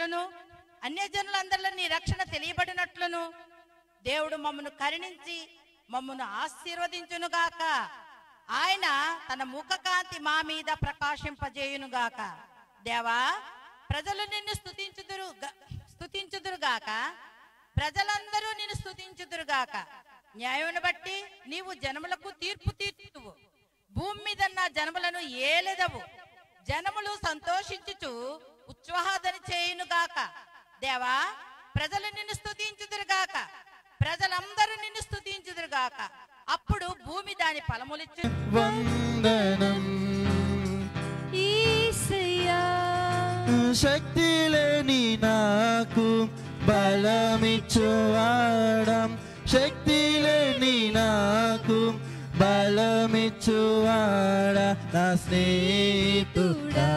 తెలియబడినట్లును అన్యజనులందరిలో నీ రక్షణ తెలియబడినట్లును దేవుడు మమ్మను కరుణించి మమ్మను ఆశీర్వదించునుగాక ఆయన తన ముఖకాంతి మా మీద ప్రకాశింపజేయునుగాక దేవా ప్రజలు నిన్ను స్తుతించుదురు స్తుతించుదురుగాక ప్రజలందరూ నిన్ను స్తుతించుదురుగాక న్యాయమును బట్టి నీవు జనములకు తీర్పు తీర్చువు భూమి మీద నా జనములను ఏలెదవు జనములు సంతోషించుచు ఉత్సాహదని చేయునుగాక దేవా ప్రజలు నిన్ను స్తుతించుదురుగాక ప్రజలందరూ నిన్ను స్తుతించుదురుగాక అప్పుడు భూమి దాని ఫలములిచ్చు వందనం ఈసయ్యా శక్తి లేని నాకు బలమిచ్చువాడం శక్తి లేని నాకు బలమిచ్చువాడ నా స్నేహితుడా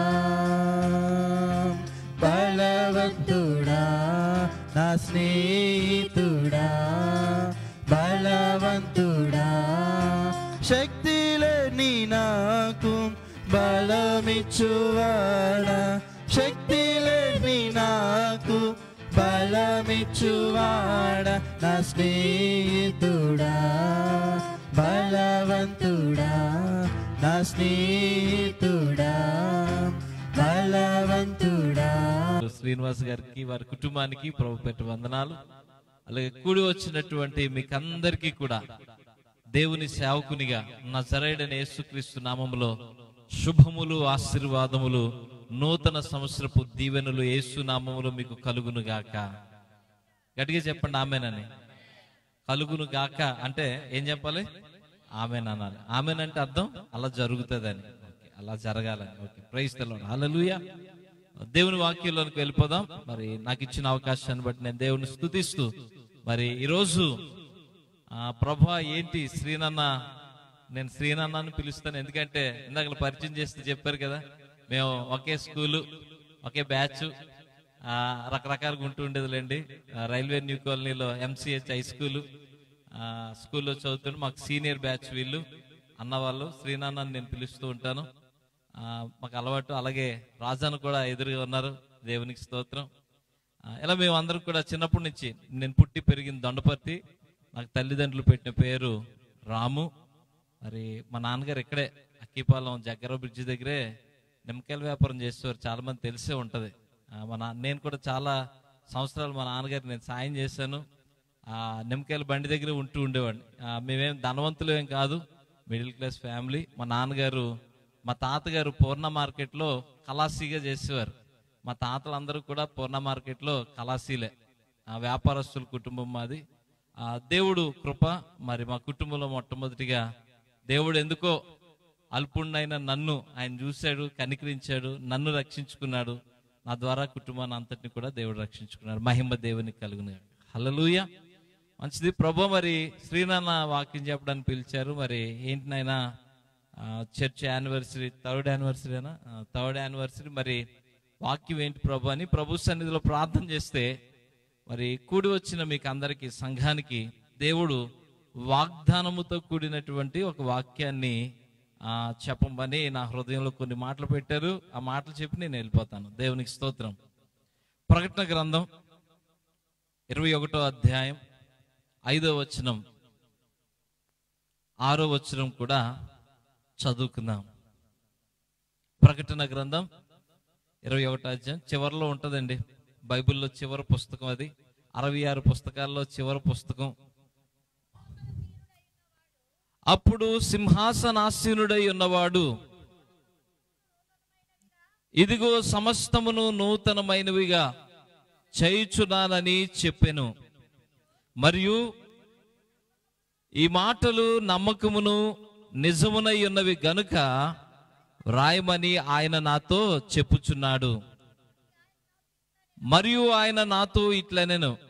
బలవంతుడా నా స్నేహితుడా బలవంతుడా శక్తి లేని నాకు బలమిచ్చువాడా శక్తి లేని నాకు బలమిచ్చువాడా నా స్నేహితుడా బలవంతుడా నా స్నేహితుడా బలవంతుడా శ్రీనివాస్ గారికి వారి కుటుంబానికి ప్రభు పెట్టు వందనాలు అలాగే కూడి వచ్చినటువంటి మీకందరికీ కూడా దేవుని సేవకునిగా నజరైడన యేసుక్రీస్తు నామములో శుభములు ఆశీర్వాదములు నూతన సంవత్సరపు దీవెనలు యేసు నామములో మీకు కలుగును గాక గట్టిగా చెప్పండి ఆమెనని కలుగును గాక అంటే ఏం చెప్పాలి ఆమెన్ అనాలి ఆమెన్ అంటే అర్థం అలా జరుగుతుందని ఓకే, అలా జరగాలని ఓకే ప్రైజ్ తెలవడం హల్లెలూయా దేవుని వాక్యంలోనికి వెళ్ళిపోదాం మరి నాకు ఇచ్చిన అవకాశాన్ని బట్టి నేను దేవుని స్తుతిస్తూ మరి ఈరోజు ఆ ప్రభా ఏంటి శ్రీనన్న నేను శ్రీనన్న అని పిలుస్తాను ఎందుకంటే ఇందాక పరిచయం చేస్తే చెప్పారు కదా మేము ఒకే స్కూలు ఒకే బ్యాచ్ ఆ, రకరకాలుగా ఉంటూ ఉండేదిలేండి ఆ, రైల్వే న్యూ కాలనీలో ఎంసీహెచ్ హై స్కూలు ఆ, స్కూల్లో చదువుతుంటే మాకు సీనియర్ బ్యాచ్ వీళ్ళు అన్నవాళ్ళు శ్రీనాన్న అని నేను పిలుస్తూ ఉంటాను ఆ, మాకు అలవాటు అలాగే రాజాను కూడా ఎదురుగా ఉన్నారు దేవునికి స్తోత్రం ఆ, ఇలా మేము అందరం కూడా చిన్నప్పటి నుంచి నేను పుట్టి పెరిగిన దొండపర్తి నాకు తల్లిదండ్రులు పెట్టిన పేరు రాము మరి మా నాన్నగారు ఇక్కడే అక్కిపాలెం జగ్గర బ్రిడ్జి దగ్గరే నిమ్మకాయల వ్యాపారం చేసేవారు చాలా మంది తెలిసే ఉంటది ఆ, మా నాన్న నేను కూడా చాలా సంవత్సరాలు మా నాన్నగారికి నేను సాయం చేశాను ఆ నిమ్మకాయల బండి దగ్గర ఉంటూ ఉండేవాడిని ఆ, మేమేం ధనవంతులు ఏం కాదు మిడిల్ క్లాస్ ఫ్యామిలీ మా నాన్నగారు మా తాతగారు పూర్ణ మార్కెట్లో కలాసీగా చేసేవారు మా తాతలందరూ కూడా పూర్ణ మార్కెట్లో కలాసీలే ఆ వ్యాపారస్తుల కుటుంబం మాది ఆ దేవుడు కృప మరి మా కుటుంబంలో మొట్టమొదటిగా దేవుడు ఎందుకో అల్పుణ్ణైన నన్ను ఆయన చూశాడు కనికరించాడు నన్ను రక్షించుకున్నాడు నా ద్వారా కుటుంబాన్ని అంతటిని కూడా దేవుడు రక్షించుకున్నాడు మహిమ దేవునికి కలుగును హల్లెలూయా మంచిది ప్రభు మరి శ్రీనాన్న వాక్యం చెప్పడానికి పిలిచారు మరి ఏంటి నాయనా చర్చ్ యానివర్సరీ థర్డ్ యానివర్సరీనా థర్డ్ యానివర్సరీ మరి వాక్యం ఏంటి ప్రభు అని ప్రభు సన్నిధిలో ప్రార్థన చేస్తే మరి కూడి వచ్చిన మీకు అందరికి సంఘానికి దేవుడు వాగ్దానముతో కూడినటువంటి ఒక వాక్యాన్ని ఆ, చెప్పమని నా హృదయంలో కొన్ని మాటలు పెట్టారు ఆ మాటలు చెప్పి నేను వెళ్ళిపోతాను దేవునికి స్తోత్రం ప్రకటన గ్రంథం ఇరవై ఒకటో అధ్యాయం ఐదో వచనం ఆరో వచనం కూడా చదువుకుందాం ప్రకటన గ్రంథం ఇరవై ఒకటో అధ్యాయం చివరిలో ఉంటదండి బైబిల్లో చివరి పుస్తకం అది అరవై ఆరు పుస్తకాల్లో చివరి పుస్తకం అప్పుడు సింహాసనాసీనుడై ఉన్నవాడు ఇదిగో సమస్తమును నూతనమైనవిగా చేయుచున్నానని చెప్పెను మరియు ఈ మాటలు నమ్మకమును నిజమునై ఉన్నవి గనుక రాయమని ఆయన నాతో చెప్పుచున్నాడు మరియు ఆయన నాతో ఇట్లనెను